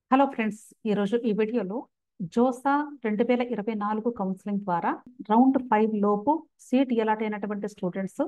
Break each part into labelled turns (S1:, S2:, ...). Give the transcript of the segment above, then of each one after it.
S1: hello friends ఈరోజు ఈ వీడియోలో జోసా రెండు వేల ఇరవై నాలుగు కౌన్సిలింగ్ ద్వారా రౌండ్ ఫైవ్ లోపు సీట్ అలాట్ అయినటువంటి స్టూడెంట్స్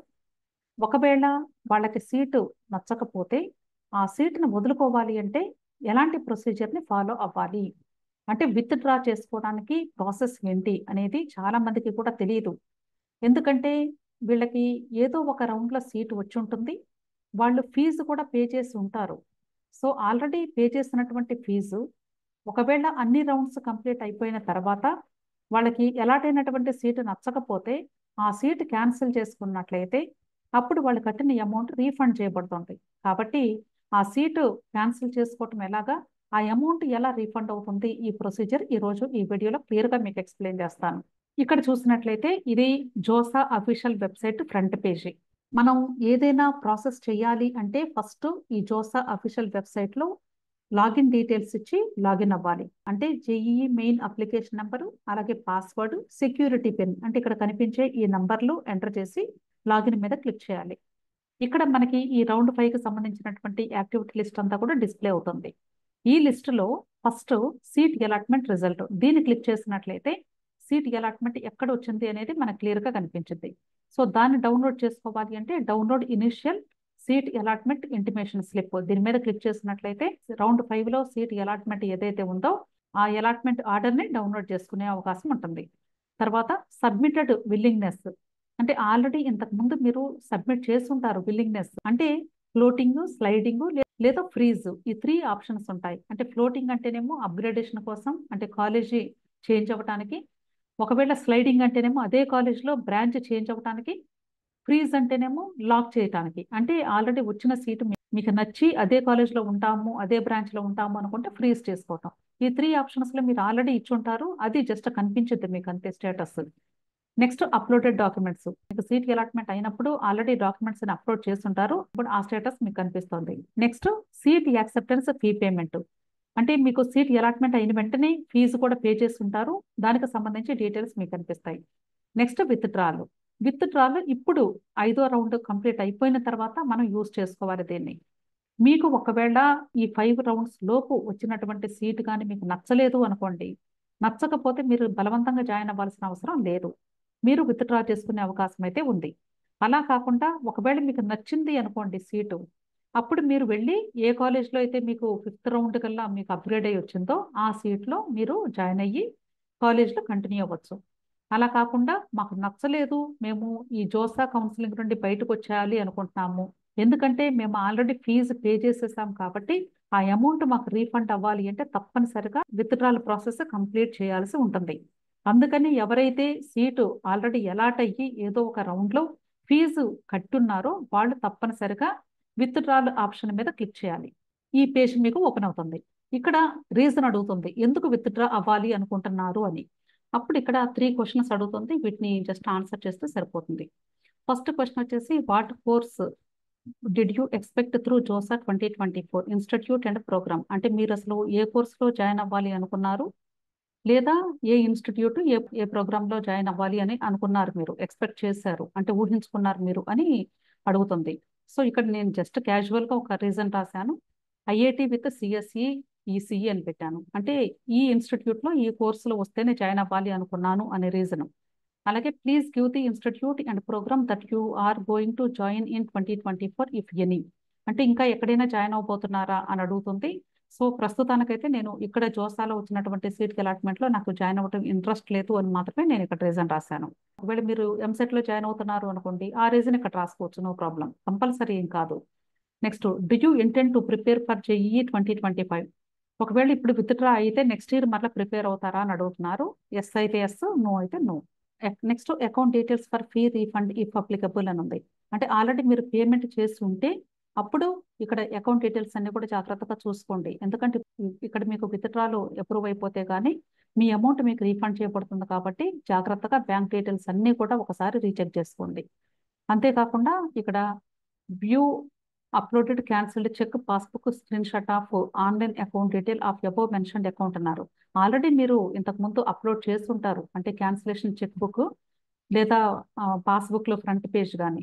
S1: ఒకవేళ వాళ్ళకి సీటు నచ్చకపోతే ఆ సీట్ను వదులుకోవాలి అంటే ఎలాంటి ప్రొసీజర్ని ఫాలో అవ్వాలి అంటే విత్ డ్రా చేసుకోవడానికి ప్రాసెస్ ఏంటి అనేది చాలా మందికి కూడా తెలియదు ఎందుకంటే వీళ్ళకి ఏదో ఒక రౌండ్లో సీటు వచ్చి ఉంటుంది వాళ్ళు ఫీజు కూడా పే చేసి ఉంటారు సో ఆల్రెడీ పే చేసినటువంటి ఫీజు ఒకవేళ అన్ని రౌండ్స్ కంప్లీట్ అయిపోయిన తర్వాత వాళ్ళకి అలాట్ అయినటువంటి సీటు నచ్చకపోతే ఆ సీటు క్యాన్సిల్ చేసుకున్నట్లయితే అప్పుడు వాళ్ళు కట్టిన అమౌంట్ రీఫండ్ చేయబడుతుంది కాబట్టి ఆ సీటు క్యాన్సిల్ చేసుకోవటం ఎలాగా ఆ అమౌంట్ ఎలా రీఫండ్ అవుతుంది ఈ ప్రొసీజర్ ఈరోజు ఈ వీడియోలో క్లియర్గా మీకు ఎక్స్ప్లెయిన్ చేస్తాను ఇక్కడ చూసినట్లయితే ఇది JoSAA official website front page మనం ఏదైనా ప్రాసెస్ చేయాలి అంటే ఫస్ట్ ఈ జోసా అఫీషియల్ వెబ్సైట్లో లాగిన్ డీటెయిల్స్ ఇచ్చి లాగిన్ అవ్వాలి అంటే జేఈఈ మెయిన్ అప్లికేషన్ నెంబరు అలాగే పాస్వర్డ్ సెక్యూరిటీ పిన్ అంటే ఇక్కడ కనిపించే ఈ నంబర్లు ఎంటర్ చేసి లాగిన్ మీద క్లిక్ చేయాలి ఇక్కడ మనకి ఈ రౌండ్ ఫైవ్కి సంబంధించినటువంటి యాక్టివిటీ లిస్ట్ అంతా కూడా డిస్ప్లే అవుతుంది ఈ లిస్టులో ఫస్ట్ సీట్ అలాట్మెంట్ రిజల్ట్ దీన్ని క్లిక్ చేసినట్లయితే సీట్ అలాట్మెంట్ ఎక్కడ వచ్చింది అనేది మనకు క్లియర్గా కనిపించింది సో దాన్ని డౌన్లోడ్ చేసుకోవాలి అంటే download initial seat allotment intimation slip దీని మీద క్లిక్ చేసినట్లయితే రౌండ్ ఫైవ్లో సీట్ అలాట్మెంట్ ఏదైతే ఉందో ఆ అలాట్మెంట్ ఆర్డర్ని డౌన్లోడ్ చేసుకునే అవకాశం ఉంటుంది తర్వాత సబ్మిటెడ్ విల్లింగ్నెస్ అంటే ఆల్రెడీ ఇంతకు ముందు మీరు సబ్మిట్ చేస్తుంటారు విల్లింగ్నెస్ అంటే ఫ్లోటింగ్ స్లైడింగ్ లేదా ఫ్రీజ్ ఈ త్రీ ఆప్షన్స్ ఉంటాయి అంటే ఫ్లోటింగ్ అంటేనేమో అప్గ్రేడేషన్ కోసం అంటే కాలేజీ చేంజ్ అవ్వడానికి ఒకవేళ స్లైడింగ్ అంటేనేమో అదే కాలేజ్లో బ్రాంచ్ చేంజ్ అవ్వడానికి ఫ్రీజ్ అంటేనేమో లాక్ చేయడానికి అంటే ఆల్రెడీ వచ్చిన సీటు మీకు నచ్చి అదే కాలేజ్లో ఉంటాము అదే బ్రాంచ్లో ఉంటాము అనుకుంటే ఫ్రీజ్ చేసుకోవటం ఈ త్రీ ఆప్షన్స్లో మీరు ఆల్రెడీ ఇచ్చి ఉంటారు అది జస్ట్ కనిపించద్దు మీకు అంతే స్టేటస్ నెక్స్ట్ అప్లోడెడ్ డాక్యుమెంట్స్ మీకు సీట్ అలాట్మెంట్ అయినప్పుడు ఆల్రెడీ డాక్యుమెంట్స్ అప్లోడ్ చేస్తుంటారు ఇప్పుడు ఆ స్టేటస్ మీకు కనిపిస్తుంది next seat acceptance fee payment అంటే మీకు సీట్ అలాట్మెంట్ అయిన వెంటనే ఫీజు కూడా పే చేస్తుంటారు దానికి సంబంధించి డీటెయిల్స్ మీకు కనిపిస్తాయి next withdrawal withdrawal ఇప్పుడు ఐదో రౌండ్ కంప్లీట్ అయిపోయిన తర్వాత మనం యూజ్ చేసుకోవాలి దీన్ని మీకు ఒకవేళ ఈ ఫైవ్ రౌండ్స్ లోపు వచ్చినటువంటి సీట్ కానీ మీకు నచ్చలేదు అనుకోండి నచ్చకపోతే మీరు బలవంతంగా జాయిన్ అవ్వాల్సిన అవసరం లేదు మీరు విత్ డ్రా చేసుకునే అవకాశం అయితే ఉంది అలా కాకుండా ఒకవేళ మీకు నచ్చింది అనుకోండి సీటు అప్పుడు మీరు వెళ్ళి ఏ కాలేజ్లో అయితే మీకు ఫిఫ్త్ రౌండ్ కల్లా మీకు అప్గ్రేడ్ అయ్యి వచ్చిందో ఆ సీట్లో మీరు జాయిన్ అయ్యి కాలేజ్లో కంటిన్యూ అవ్వచ్చు అలా కాకుండా మాకు నచ్చలేదు మేము ఈ జోసా కౌన్సిలింగ్ నుండి బయటకు వచ్చేయాలి అనుకుంటున్నాము ఎందుకంటే మేము ఆల్రెడీ ఫీజు పే చేసేసాం కాబట్టి ఆ అమౌంట్ మాకు రీఫండ్ అవ్వాలి అంటే తప్పనిసరిగా విత్డ్రాల్ ప్రాసెస్ కంప్లీట్ చేయాల్సి ఉంటుంది అందుకని ఎవరైతే సీటు ఆల్రెడీ అలాట్ అయ్యి ఏదో ఒక రౌండ్లో ఫీజు కట్టున్నారో వాళ్ళు తప్పనిసరిగా విత్డ్రాల్ ఆప్షన్ మీద క్లిక్ చేయాలి ఈ పేజ్ మీకు ఓపెన్ అవుతుంది ఇక్కడ రీజన్ అడుగుతుంది ఎందుకు విత్డ్రా అవ్వాలి అనుకుంటున్నారు అని అప్పుడు ఇక్కడ త్రీ క్వశ్చన్స్ అడుగుతుంది వీటిని జస్ట్ ఆన్సర్ చేస్తే సరిపోతుంది ఫస్ట్ క్వశ్చన్ వచ్చేసి what course did you expect through JoSAA twenty twenty four institute and program అంటే మీరు అసలు ఏ కోర్సులో జాయిన్ అవ్వాలి అనుకున్నారు లేదా ఏ ఇన్స్టిట్యూట్ ఏ ఏ ప్రోగ్రాంలో జాయిన్ అవ్వాలి అని అనుకున్నారు మీరు ఎక్స్పెక్ట్ చేశారు అంటే ఊహించుకున్నారు మీరు అని అడుగుతుంది సో ఇక్కడ నేను జస్ట్ క్యాజువల్గా ఒక రీజన్ రాశాను ఐఐటి విత్ సిఎస్ఈ ఈసీఈ అని పెట్టాను అంటే ఈ ఇన్స్టిట్యూట్లో ఈ కోర్సులో వస్తేనే జాయిన్ అవ్వాలి అనుకున్నాను అనే రీజన్ అలాగే please give the institute and program that you are going to join in twenty twenty four if any అంటే ఇంకా ఎక్కడైనా జాయిన్ అవబోతున్నారా అని అడుగుతుంది సో ప్రస్తుతానికైతే నేను ఇక్కడ జోసాలో వచ్చినటువంటి సీట్ అలాట్మెంట్లో నాకు జాయిన్ అవ్వడం ఇంట్రెస్ట్ లేదు అని మాత్రమే నేను ఇక్కడ రీజన్ రాశాను ఒకవేళ మీరు ఎంసెట్లో జాయిన్ అవుతున్నారు అనుకోండి ఆ రీజన్ ఇక్కడ రాసుకోవచ్చు నో ప్రాబ్లం కంపల్సరీ ఏం కాదు next do you intent to prepare for JEE twenty twenty five ఒకవేళ ఇప్పుడు విత్డ్రా అయితే నెక్స్ట్ ఇయర్ మళ్ళీ ప్రిపేర్ అవుతారా అని అడుగుతున్నారు ఎస్ అయితే ఎస్ నో అయితే no next account details for fee refund if applicable అని ఉంది అంటే ఆల్రెడీ మీరు పేమెంట్ చేసి ఉంటే అప్పుడు ఇక్కడ అకౌంట్ డీటెయిల్స్ అన్ని కూడా జాగ్రత్తగా చూసుకోండి ఎందుకంటే ఇక్కడ మీకు విత్డ్రాలు అప్రూవ్ అయిపోతే కానీ మీ అమౌంట్ మీకు రీఫండ్ చేయబడుతుంది కాబట్టి జాగ్రత్తగా బ్యాంక్ డీటెయిల్స్ అన్నీ కూడా ఒకసారి రీచెక్ చేసుకోండి అంతేకాకుండా ఇక్కడ view uploaded cancelled cheque passbook screenshot of online account detail of above mentioned account అన్నారు ఆల్రెడీ మీరు ఇంతకు ముందు అప్లోడ్ చేస్తుంటారు అంటే క్యాన్సిలేషన్ చెక్ బుక్ లేదా పాస్బుక్లో ఫ్రంట్ పేజ్ కానీ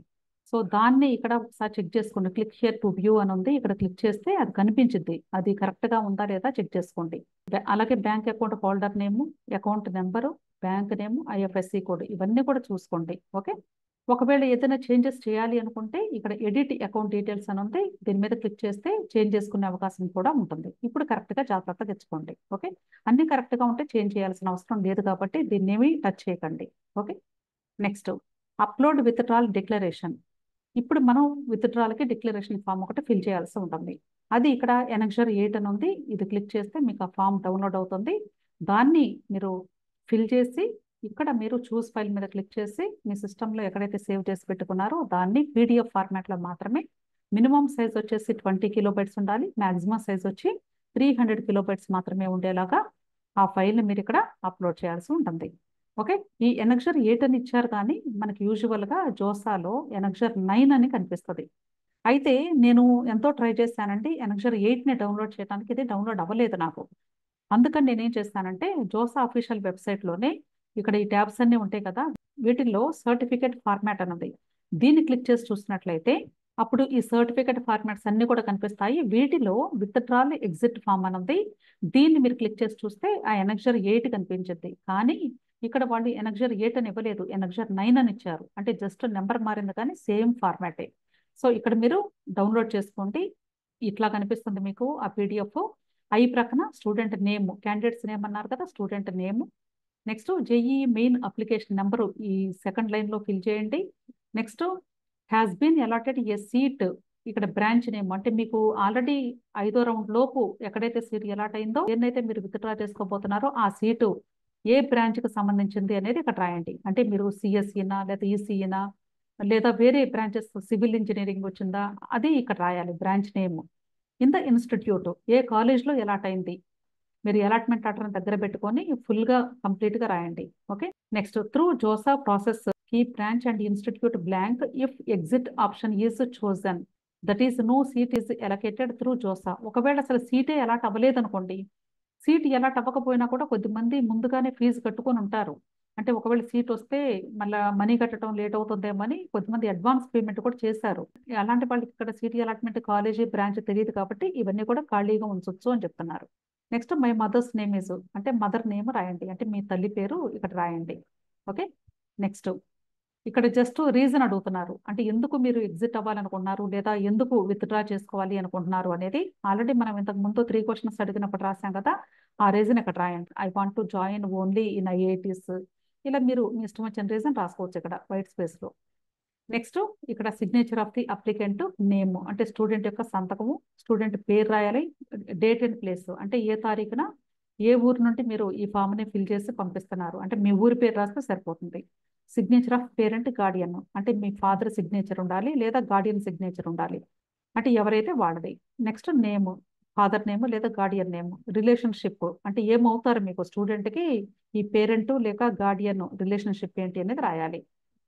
S1: సో దాన్ని ఇక్కడ ఒకసారి చెక్ చేసుకోండి క్లిక్ హియర్ టు వ్యూ అని ఉంది ఇక్కడ క్లిక్ చేస్తే అది కనిపించింది అది కరెక్ట్ గా ఉందా లేదా చెక్ చేసుకోండి బ్యా- అలాగే bank account holder name account number bank name IFSC code ఇవన్నీ కూడా చూసుకోండి ఓకే ఒకవేళ ఏదైనా చేంజెస్ చేయాలి అనుకుంటే ఇక్కడ ఎడిట్ అకౌంట్ డీటెయిల్స్ అని ఉంది దీని మీద క్లిక్ చేస్తే చేంజ్ చేసుకునే అవకాశం కూడా ఉంటుంది ఇప్పుడు కరెక్ట్ గా జాగ్రత్త తెచ్చుకోండి ఓకే అన్ని కరెక్ట్ గా ఉంటే చేంజ్ చేయాల్సిన అవసరం లేదు కాబట్టి దీన్ని ఏమీ టచ్ చేయకండి okay next upload withdrawal declaration ఇప్పుడు మనం విత్డ్రాల్కి డిక్లరేషన్ ఫామ్ ఒకటి ఫిల్ చేయాల్సి ఉంటుంది అది ఇక్కడ ఎనక్షర్ ఎయిట్ అని ఉంది ఇది క్లిక్ చేస్తే మీకు ఆ ఫామ్ డౌన్లోడ్ అవుతుంది దాన్ని మీరు ఫిల్ చేసి ఇక్కడ మీరు చూస్ ఫైల్ మీద క్లిక్ చేసి మీ సిస్టంలో ఎక్కడైతే సేవ్ చేసి పెట్టుకున్నారో దాన్ని పీడిఎఫ్ ఫార్మాట్లో మాత్రమే మినిమం సైజ్ వచ్చేసి ట్వంటీ కిలోబైట్స్ ఉండాలి మ్యాక్సిమం సైజ్ వచ్చి త్రీ హండ్రెడ్ కిలోబైట్స్ మాత్రమే ఉండేలాగా ఆ ఫైల్ని మీరు ఇక్కడ అప్లోడ్ చేయాల్సి ఉంటుంది ఓకే ఈ ఎనక్షర్ ఎయిట్ అని ఇచ్చారు కానీ మనకి యూజువల్గా జోసాలో ఎనక్షర్ నైన్ అని కనిపిస్తుంది అయితే నేను ఎంతో ట్రై చేశానంటే ఎనక్షర్ ఎయిట్ని డౌన్లోడ్ చేయడానికి ఇది డౌన్లోడ్ అవ్వలేదు నాకు అందుకని నేనేం చేస్తానంటే జోసా అఫీషియల్ వెబ్సైట్లోనే ఇక్కడ ఈ ట్యాబ్స్ అన్నీ ఉంటాయి కదా వీటిల్లో సర్టిఫికేట్ ఫార్మాట్ అన్నది దీన్ని క్లిక్ చేసి చూసినట్లయితే అప్పుడు ఈ సర్టిఫికేట్ ఫార్మాట్స్ అన్ని కూడా కనిపిస్తాయి వీటిలో విత్డ్రాల్ ఎగ్జిట్ ఫామ్ అన్నది దీన్ని మీరు క్లిక్ చేసి చూస్తే ఆ ఎనక్షర్ ఎయిట్ కనిపించింది కానీ ఇక్కడ వాళ్ళు ఎనక్షర్ ఎయిట్ అని ఇవ్వలేదు ఎనక్షర్ నైన్ అని ఇచ్చారు అంటే జస్ట్ నెంబర్ మారింది కానీ సేమ్ ఫార్మాటే సో ఇక్కడ మీరు డౌన్లోడ్ చేసుకోండి ఇట్లా కనిపిస్తుంది మీకు ఆ పీడిఎఫ్ ఐ ప్రక్కన స్టూడెంట్ నేమ్ క్యాండిడేట్స్ నేమ్ అన్నారు కదా student name next JEE Main application number ఈ సెకండ్ లైన్లో ఫిల్ చేయండి next has been allotted a seat ఇక్కడ బ్రాంచ్ నేమ్ అంటే మీకు ఆల్రెడీ ఐదో రౌండ్ లోపు ఎక్కడైతే సీట్ అలాట్ అయిందో ఏదైతే మీరు విత్డ్రా చేసుకోబోతున్నారో ఆ సీటు ఏ బ్రాంచ్కి సంబంధించింది అనేది ఇక్కడ రాయండి అంటే మీరు సిఎస్ఈనా లేదా ఈసీఈనా లేదా వేరే బ్రాంచెస్ సివిల్ ఇంజనీరింగ్ వచ్చిందా అది ఇక్కడ రాయాలి branch name in the institute ఏ కాలేజ్లో ఎలాట్ అయింది మీరు అలాట్మెంట్ ఆర్డర్ దగ్గర పెట్టుకొని ఫుల్గా కంప్లీట్గా రాయండి okay next through JoSAA process కీ branch and institute blank if exit option is chosen that is no seat is allocated through JoSAA ఒకవేళ అసలు సీటే అలాట్ అవ్వలేదు అనుకోండి సీట్ అలాట్ అవ్వకపోయినా కూడా కొద్దిమంది ముందుగానే ఫీజు కట్టుకొని ఉంటారు అంటే ఒకవేళ సీట్ వస్తే మళ్ళీ మనీ కట్టడం లేట్ అవుతుందేమో అని కొద్దిమంది అడ్వాన్స్ పేమెంట్ కూడా చేశారు అలాంటి వాళ్ళకి ఇక్కడ సీట్ అలాట్మెంట్ కాలేజీ బ్రాంచ్ తెలియదు కాబట్టి ఇవన్నీ కూడా ఖాళీగా ఉంచొచ్చు అని చెప్తున్నారు next my mother's name is అంటే మదర్ నేమ్ రాయండి అంటే మీ తల్లి పేరు ఇక్కడ రాయండి ఓకే నెక్స్ట్ ఇక్కడ జస్ట్ రీజన్ అడుగుతున్నారు అంటే ఎందుకు మీరు ఎగ్జిట్ అవ్వాలనుకుంటున్నారు లేదా ఎందుకు విత్డ్రా చేసుకోవాలి అనుకుంటున్నారు అనేది ఆల్రెడీ మనం ఇంతకు ముందు త్రీ క్వశ్చన్స్ అడిగినప్పుడు రాసాం కదా ఆ రీజన్ ఇక్కడ రాయండి I want to join only in IITs ఇలా మీరు మీ ఇష్టం వచ్చిన రీజన్ రాసుకోవచ్చు ఇక్కడ వైట్ స్పేస్లో నెక్స్ట్ ఇక్కడ signature of the applicant name అంటే స్టూడెంట్ యొక్క సంతకము స్టూడెంట్ పేరు రాయాలి డేట్ అండ్ ప్లేస్ అంటే ఏ తారీఖున ఏ ఊరు నుండి మీరు ఈ ఫామ్ని ఫిల్ చేసి పంపిస్తున్నారు అంటే మీ ఊరి పేరు రాస్తే సరిపోతుంది సిగ్నేచర్ ఆఫ్ పేరెంట్ గార్డియన్ అంటే మీ ఫాదర్ సిగ్నేచర్ ఉండాలి లేదా గార్డియన్ సిగ్నేచర్ ఉండాలి అంటే ఎవరైతే వాళ్ళది నెక్స్ట్ నేమ్ ఫాదర్ నేమ్ లేదా గార్డియన్ నేమ్ రిలేషన్షిప్ అంటే ఏమవుతారు మీకు స్టూడెంట్కి ఈ పేరెంట్ లేక గార్డియన్ రిలేషన్షిప్ ఏంటి అనేది రాయాలి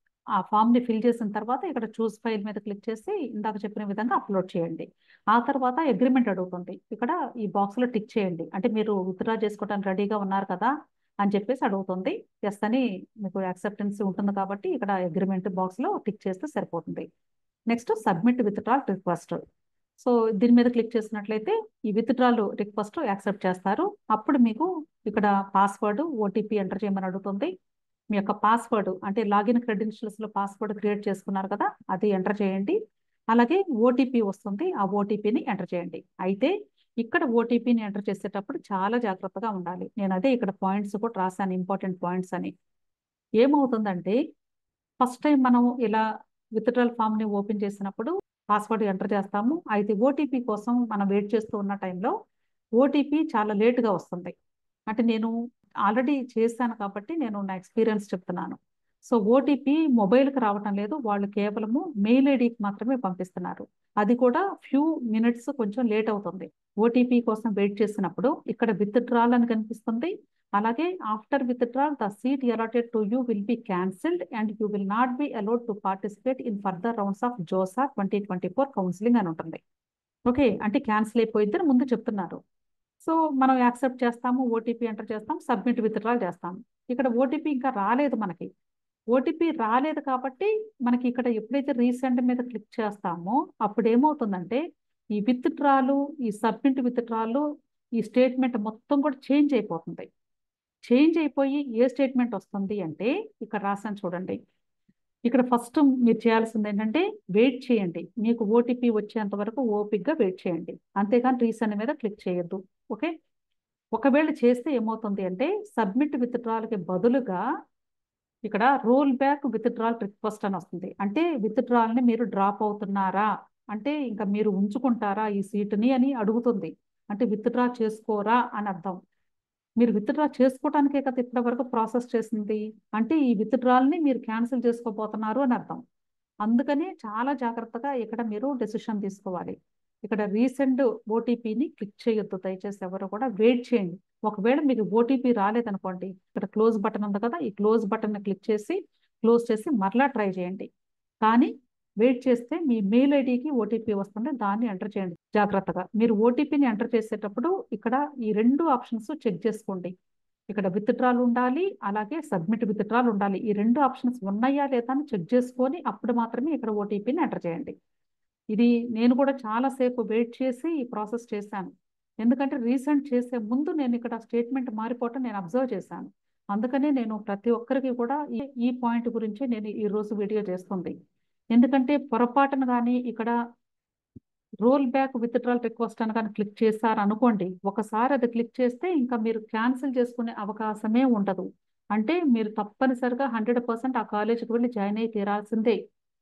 S1: ఆ ఫామ్ని ఫిల్ చేసిన తర్వాత ఇక్కడ చూస్ ఫైల్ మీద క్లిక్ చేసి ఇందాక చెప్పిన విధంగా అప్లోడ్ చేయండి ఆ తర్వాత అగ్రిమెంట్ అడుగుతుంది ఇక్కడ ఈ బాక్స్లో టిక్ చేయండి అంటే మీరు విత్డ్రా చేసుకోవడానికి రెడీగా ఉన్నారు కదా అని చెప్పేసి అడుగుతుంది ఎస్ అని మీకు యాక్సెప్టెన్స్ ఉంటుంది కాబట్టి ఇక్కడ అగ్రిమెంట్ బాక్స్లో టిక్ చేస్తే సరిపోతుంది next submit withdrawal request so దీని మీద క్లిక్ చేసినట్లయితే ఈ విత్డ్రాల్ రిక్వెస్ట్ యాక్సెప్ట్ చేస్తారు అప్పుడు మీకు ఇక్కడ పాస్వర్డ్ ఓటీపీ ఎంటర్ చేయమని అడుగుతుంది మీ యొక్క పాస్వర్డ్ అంటే లాగిన్ క్రెడెన్షియల్స్లో పాస్వర్డ్ క్రియేట్ చేసుకున్నారు కదా అది ఎంటర్ చేయండి అలాగే ఓటీపీ వస్తుంది ఆ ఓటీపీని ఎంటర్ చేయండి అయితే ఇక్కడ ఓటీపీని ఎంటర్ చేసేటప్పుడు చాలా జాగ్రత్తగా ఉండాలి నేను అదే ఇక్కడ పాయింట్స్ కూడా రాశాను ఇంపార్టెంట్ పాయింట్స్ అని ఏమవుతుందంటే ఫస్ట్ టైం మనం ఇలా విత్డ్రాల్ ఫామ్ని ఓపెన్ చేసినప్పుడు పాస్వర్డ్ ఎంటర్ చేస్తాము అయితే ఓటీపీ కోసం మనం వెయిట్ చేస్తూ ఉన్న టైంలో ఓటీపీ చాలా లేట్గా వస్తుంది అంటే నేను ఆల్రెడీ చేశాను కాబట్టి నేను నా ఎక్స్పీరియన్స్ చెప్తున్నాను సో ఓటీపీ మొబైల్కి రావటం లేదు వాళ్ళు కేవలము మెయిల్ ఐడికి మాత్రమే పంపిస్తున్నారు అది కూడా ఫ్యూ మినిట్స్ కొంచెం లేట్ అవుతుంది ఓటీపీ కోసం వెయిట్ చేసినప్పుడు ఇక్కడ విత్డ్రాల్ అని కనిపిస్తుంది అలాగే after withdrawal the seat allotted to you will be cancelled and you will not be allowed to participate in further rounds of JoSAA twenty twenty four counselling అని ఉంటుంది ఓకే అంటే క్యాన్సిల్ అయిపోయిద్దని ముందు చెప్తున్నారు సో మనం యాక్సెప్ట్ చేస్తాము ఓటీపీ ఎంటర్ చేస్తాం submit withdrawal చేస్తాం ఇక్కడ ఓటీపీ ఇంకా రాలేదు మనకి ఓటీపీ రాలేదు కాబట్టి మనకి ఇక్కడ ఎప్పుడైతే రీసెంట్ మీద క్లిక్ చేస్తామో అప్పుడు ఏమవుతుందంటే ఈ విత్ డ్రాలు ఈ సబ్మిట్ విత్ డ్రాలు ఈ స్టేట్మెంట్ మొత్తం కూడా చేంజ్ అయిపోతుంది చేంజ్ అయిపోయి ఏ స్టేట్మెంట్ వస్తుంది అంటే ఇక్కడ రాసాను చూడండి ఇక్కడ ఫస్ట్ మీరు చేయాల్సింది ఏంటంటే వెయిట్ చేయండి మీకు ఓటీపీ వచ్చేంత వరకు ఓపిక్గా వెయిట్ చేయండి అంతేగాని రీసెంట్ మీద క్లిక్ చేయొద్దు ఓకే ఒకవేళ చేస్తే ఏమవుతుంది అంటే సబ్మిట్ విత్డ్రాల్కి బదులుగా ఇక్కడ రోల్ బ్యాక్ విత్డ్రాల్ రిక్వెస్ట్ అని వస్తుంది అంటే విత్డ్రాల్ని మీరు డ్రాప్ అవుతున్నారా అంటే ఇంకా మీరు ఉంచుకుంటారా ఈ సీటుని అని అడుగుతుంది అంటే విత్డ్రా చేసుకోరా అని అర్థం మీరు విత్డ్రా చేసుకోవడానికే కదా ఇప్పటి వరకు ప్రాసెస్ చేసింది అంటే ఈ విత్డ్రాల్ని మీరు క్యాన్సిల్ చేసుకోబోతున్నారు అని అర్థం అందుకని చాలా జాగ్రత్తగా ఇక్కడ మీరు డెసిషన్ తీసుకోవాలి ఇక్కడ రీసెంట్ ఓటీపీని క్లిక్ చేయొద్దు దయచేసి ఎవరు కూడా వెయిట్ చేయండి ఒకవేళ మీకు ఓటీపీ రాలేదనుకోండి ఇక్కడ క్లోజ్ బటన్ ఉంది కదా ఈ క్లోజ్ బటన్ క్లిక్ చేసి క్లోజ్ చేసి మరలా ట్రై చేయండి కానీ వెయిట్ చేస్తే మీ మెయిల్ ఐడికి ఓటీపీ వస్తుంది దాన్ని ఎంటర్ చేయండి జాగ్రత్తగా మీరు ఓటీపీని ఎంటర్ చేసేటప్పుడు ఇక్కడ ఈ రెండు ఆప్షన్స్ చెక్ చేసుకోండి ఇక్కడ విత్డ్రాల్ ఉండాలి అలాగే సబ్మిట్ విత్డ్రాల్ ఉండాలి ఈ రెండు ఆప్షన్స్ ఉన్నాయా లేదా అని చెక్ చేసుకొని అప్పుడు మాత్రమే ఇక్కడ ఓటీపీని ఎంటర్ చేయండి ఇది నేను కూడా చాలాసేపు వెయిట్ చేసి ఈ ప్రాసెస్ చేశాను ఎందుకంటే రీసెంట్ చేసే ముందు నేను ఇక్కడ స్టేట్మెంట్ మారిపోవటం నేను అబ్జర్వ్ చేశాను అందుకనే నేను ప్రతి ఒక్కరికి కూడా ఈ ఈ పాయింట్ గురించి నేను ఈ రోజు వీడియో చేస్తుంది ఎందుకంటే పొరపాటున కానీ ఇక్కడ రోల్ బ్యాక్ విత్డ్రాల్ రిక్వెస్ట్ అని కానీ క్లిక్ చేశారు అనుకోండి ఒకసారి అది క్లిక్ చేస్తే ఇంకా మీరు క్యాన్సిల్ చేసుకునే అవకాశమే ఉండదు అంటే మీరు తప్పనిసరిగా హండ్రెడ్ పర్సెంట్ ఆ కాలేజీకి వెళ్ళి జాయిన్ అయి తీరాల్సిందే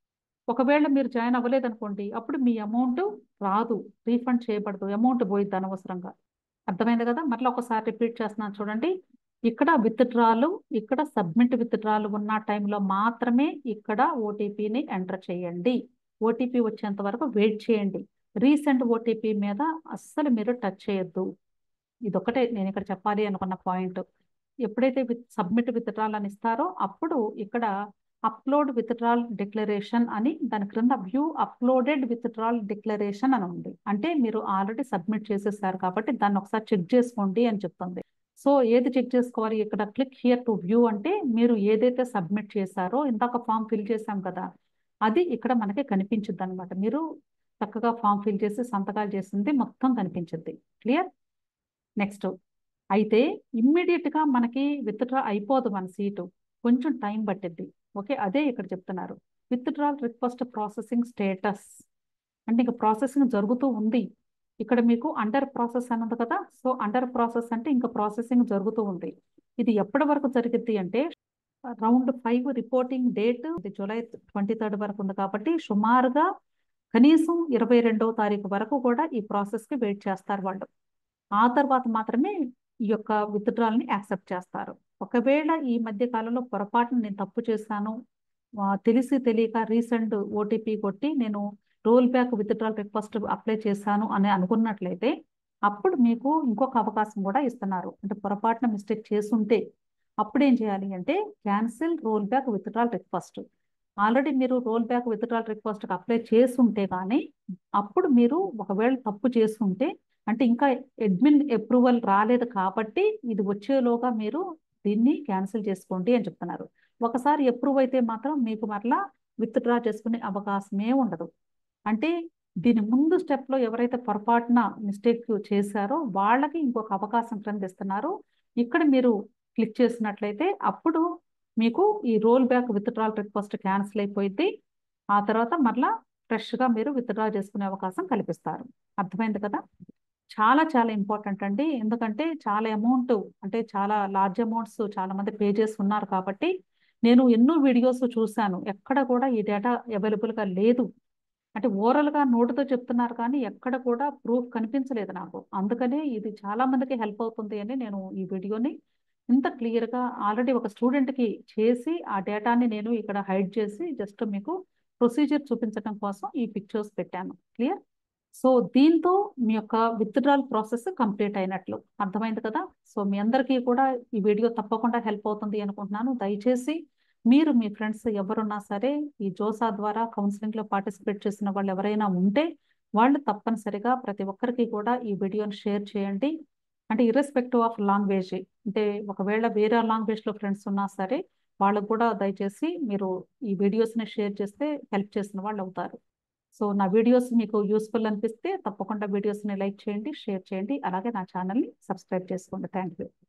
S1: ఒకవేళ మీరు జాయిన్ అవ్వలేదు అనుకోండి అప్పుడు మీ అమౌంట్ రాదు రీఫండ్ చేయబడదు అమౌంట్ పోయిద్ది అనవసరంగా అర్థమైంది కదా మరలా ఒకసారి రిపీట్ చేస్తున్నాను చూడండి ఇక్కడ విత్డ్రాలు ఇక్కడ సబ్మిట్ విత్డ్రాలు ఉన్న టైంలో మాత్రమే ఇక్కడ ఓటీపీని ఎంటర్ చేయండి ఓటీపీ వచ్చేంత వరకు వెయిట్ చేయండి రీసెంట్ ఓటీపీ మీద అస్సలు మీరు టచ్ చేయొద్దు ఇదొకటే నేను ఇక్కడ చెప్పాలి అనుకున్న పాయింట్ ఎప్పుడైతే విత్ సబ్మిట్ విత్డ్రాల్ అని ఇస్తారో అప్పుడు ఇక్కడ అప్లోడ్ విత్డ్రాల్ డిక్లరేషన్ అని దాని క్రింద వ్యూ అప్లోడెడ్ విత్డ్రాల్ డిక్లరేషన్ అని ఉంది అంటే మీరు ఆల్రెడీ సబ్మిట్ చేసేసారు కాబట్టి దాన్ని ఒకసారి చెక్ చేసుకోండి అని చెప్తుంది సో ఏది చెక్ చేసుకోవాలి ఇక్కడ క్లిక్ హియర్ టు వ్యూ అంటే మీరు ఏదైతే సబ్మిట్ చేశారో ఇందాక ఫామ్ ఫిల్ చేశాం కదా అది ఇక్కడ మనకి కనిపించుద్ది అనమాట మీరు చక్కగా ఫామ్ ఫిల్ చేసి సంతకాలు చేసింది మొత్తం కనిపించుద్ది క్లియర్ నెక్స్ట్ అయితే ఇమ్మీడియట్గా మనకి విత్డ్రా అయిపోదు మన సీటు కొంచెం టైం పట్టిద్ది ఓకే అదే ఇక్కడ చెప్తున్నారు విత్డ్రాల్ రిక్వెస్ట్ ప్రాసెసింగ్ స్టేటస్ అంటే ఇంకా ప్రాసెసింగ్ జరుగుతూ ఉంది ఇక్కడ మీకు అండర్ ప్రాసెస్ అన్నది కదా సో అండర్ ప్రాసెస్ అంటే ఇంకా ప్రాసెసింగ్ జరుగుతూ ఉంది ఇది ఎప్పటి వరకు జరిగిద్ది అంటే round five reporting date July twenty third వరకు ఉంది కాబట్టి సుమారుగా కనీసం ఇరవై రెండవ తారీఖు వరకు కూడా ఈ ప్రాసెస్కి వెయిట్ చేస్తారు వాళ్ళు ఆ తర్వాత మాత్రమే ఈ యొక్క విత్డ్రాల్ని యాక్సెప్ట్ చేస్తారు ఒకవేళ ఈ మధ్య కాలంలో పొరపాటున నేను తప్పు చేశాను తెలిసి తెలియక రీసెంట్ ఓటీపీ కొట్టి నేను roll back withdrawal request apply చేశాను అని అనుకున్నట్లయితే అప్పుడు మీకు ఇంకొక అవకాశం కూడా ఇస్తున్నారు అంటే పొరపాటున మిస్టేక్ చేసుంటే అప్పుడు ఏం చేయాలి అంటే cancel roll back withdrawal request already మీరు రోల్ బ్యాక్ విత్డ్రాల్ రిక్వెస్ట్కి అప్లై చేసుంటే కానీ అప్పుడు మీరు ఒకవేళ తప్పు చేసుంటే అంటే ఇంకా అడ్మిన్ అప్రూవల్ రాలేదు కాబట్టి ఇది వచ్చేలోగా మీరు దీన్ని క్యాన్సిల్ చేసుకోండి అని చెప్తున్నారు ఒకసారి అప్రూవ్ అయితే మాత్రం మీకు మరలా విత్డ్రా చేసుకునే అవకాశమే ఉండదు అంటే దీని ముందు స్టెప్లో ఎవరైతే పొరపాటున మిస్టేక్ చేశారో వాళ్ళకి ఇంకొక అవకాశం క్రింద ఇస్తున్నారు ఇక్కడ మీరు క్లిక్ చేసినట్లయితే అప్పుడు మీకు ఈ roll back withdrawal request cancel అయిపోయింది ఆ తర్వాత మరలా ఫ్రెష్గా మీరు విత్డ్రా చేసుకునే అవకాశం కల్పిస్తారు అర్థమైంది కదా చాలా చాలా ఇంపార్టెంట్ అండి ఎందుకంటే చాలా అమౌంట్ అంటే చాలా లార్జ్ అమౌంట్స్ చాలా మంది పే చేసి ఉన్నారు కాబట్టి నేను ఎన్నో వీడియోస్ చూశాను ఎక్కడ కూడా ఈ డేటా అవైలబుల్గా లేదు అంటే ఓవరాల్గా నోటుతో చెప్తున్నారు కానీ ఎక్కడ కూడా ప్రూఫ్ కనిపించలేదు నాకు అందుకనే ఇది చాలా మందికి హెల్ప్ అవుతుంది అని నేను ఈ వీడియోని ఇంత క్లియర్గా ఆల్రెడీ ఒక స్టూడెంట్కి చేసి ఆ డేటాని నేను ఇక్కడ హైడ్ చేసి జస్ట్ మీకు ప్రొసీజర్ చూపించడం కోసం ఈ పిక్చర్స్ పెట్టాను క్లియర్ సో దీంతో మీ యొక్క విత్డ్రాల్ ప్రాసెస్ కంప్లీట్ అయినట్లు అర్థమైంది కదా సో మీ అందరికీ కూడా ఈ వీడియో తప్పకుండా హెల్ప్ అవుతుంది అనుకుంటున్నాను దయచేసి మీరు మీ ఫ్రెండ్స్ ఎవరున్నా సరే ఈ జోసా ద్వారా కౌన్సిలింగ్లో పార్టిసిపేట్ చేసిన వాళ్ళు ఎవరైనా ఉంటే వాళ్ళు తప్పనిసరిగా ప్రతి ఒక్కరికి కూడా ఈ వీడియోని షేర్ చేయండి అంటే ఇర్రెస్పెక్టివ్ ఆఫ్ లాంగ్వేజ్ అంటే ఒకవేళ వేరే లాంగ్వేజ్లో ఫ్రెండ్స్ ఉన్నా సరే వాళ్ళకు కూడా దయచేసి మీరు ఈ వీడియోస్ని షేర్ చేస్తే హెల్ప్ చేసిన వాళ్ళు అవుతారు సో నా వీడియోస్ మీకు యూస్ఫుల్ అనిపిస్తే తప్పకుండా వీడియోస్ని లైక్ చేయండి షేర్ చేయండి అలాగే నా ఛానల్ని సబ్స్క్రైబ్ చేసుకోండి థ్యాంక్ యూ